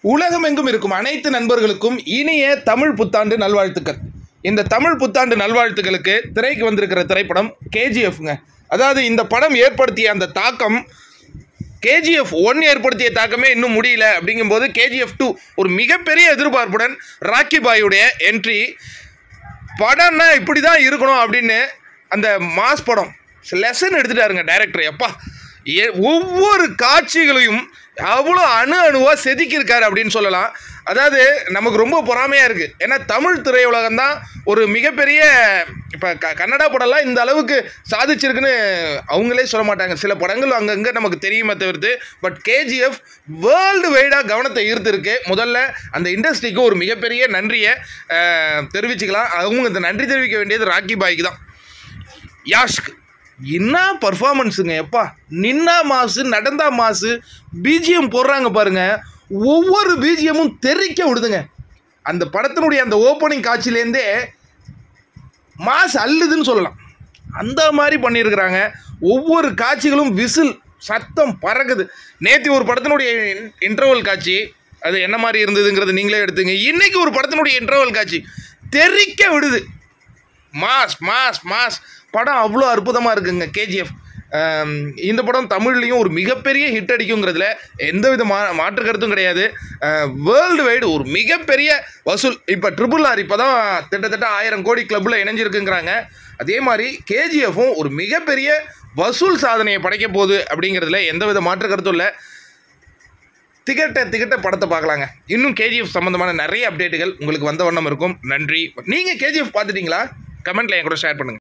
உலகமெங்கும் இருக்கும் அனைத்து நண்பர்களுக்கும் இனிய தமிழ் புத்தாண்டு நல்வாழ்த்துக்கள் இந்த தமிழ் புத்தாண்டு நல்வாழ்த்துக்களுக்கு திரைக்கு வந்திருக்கிற திரைப்படம் கேஜிஎஃப்ங்க அதாவது இந்த படம் ஏற்படுத்திய அந்த தாக்கம் கேஜிஎஃப் ஒன் ஏற்படுத்திய தாக்கமே இன்னும் முடியல அப்படிங்கும்போது கேஜிஎஃப் டூ ஒரு மிகப்பெரிய எதிர்பார்ப்புடன் ராக்கி பாயுடைய என்ட்ரி படம்னா இப்படி தான் இருக்கணும் அப்படின்னு அந்த மாஸ் படம் லெசன் எடுத்துட்டாருங்க டைரக்டர் எப்பா ஏ ஒவ்வொரு காட்சிகளையும் அவ்வளோ அணு அணுவாக செதுக்கியிருக்காரு அப்படின்னு சொல்லலாம் அதாவது நமக்கு ரொம்ப பொறாமையாக இருக்குது ஏன்னா தமிழ் திரையுலகம் தான் ஒரு மிகப்பெரிய இப்போ க கன்னடா படம்லாம் இந்த அளவுக்கு சாதிச்சிருக்குன்னு அவங்களே சொல்ல மாட்டாங்க சில படங்கள் அங்கங்கே நமக்கு தெரியுமே தவிர்த்து பட் கேஜிஎஃப் வேர்ல்டு வைடாக கவனத்தை ஈர்த்திருக்கு முதல்ல அந்த இண்டஸ்ட்ரிக்கு ஒரு மிகப்பெரிய நன்றியை அஹ், தெரிவிச்சுக்கலாம் அவங்க இந்த நன்றி தெரிவிக்க வேண்டியது ராக்கி பாய்க்கு தான் யாஷ்க் என்ன பர்ஃபார்மன்ஸுங்க எப்பா நின்னா மாசு நடந்தா மாசு பிஜிஎம் போடுறாங்க பாருங்க ஒவ்வொரு பிஜிஎம்மும் தெறிக்க விடுதுங்க அந்த படத்தினுடைய அந்த ஓப்பனிங் காட்சியிலேருந்தே மாஸ் அள்ளுதுன்னு சொல்லலாம் அந்த மாதிரி பண்ணியிருக்கிறாங்க ஒவ்வொரு காட்சிகளும் விசில் சத்தம் பறக்குது நேற்று ஒரு படத்தினுடைய இன்டர்வல் காட்சி அது என்ன மாதிரி இருந்ததுங்கிறது நீங்களே எடுத்துங்க இன்னைக்கு ஒரு படத்தினுடைய இன்டர்வல் காட்சி தெறிக்க விடுது மாஸ் மாஸ் மாஸ் படம் அவ்வளோ அற்புதமாக இருக்குங்க கேஜிஎஃப் இந்த படம் தமிழ்லேயும் ஒரு மிகப்பெரிய ஹிட் அடிக்குங்கிறதுல எந்த வித மா மாற்று கருத்தும் கிடையாது வேர்ல்டு வைடு ஒரு மிகப்பெரிய வசூல் இப்போ ட்ரிபிள் ஆர் இப்போ தான் கிட்டத்தட்ட ஆயிரம் கோடி கிளப்பில் இணைஞ்சிருக்குங்கிறாங்க அதே மாதிரி கேஜிஎஃப்பும் ஒரு மிகப்பெரிய வசூல் சாதனையை படைக்க போகுது அப்படிங்கிறதுல எந்த வித மாற்று கருத்தும் இல்லை திகட்ட திகட்ட படத்தை பார்க்கலாங்க இன்னும் கேஜிஎஃப் சம்மந்தமான நிறைய அப்டேட்டுகள் உங்களுக்கு வந்த வண்ணம் இருக்கும் நன்றி நீங்கள் கேஜிஎஃப் பார்த்துட்டீங்களா கமெண்ட்டில் என் கூட ஷேர் பண்ணுங்கள்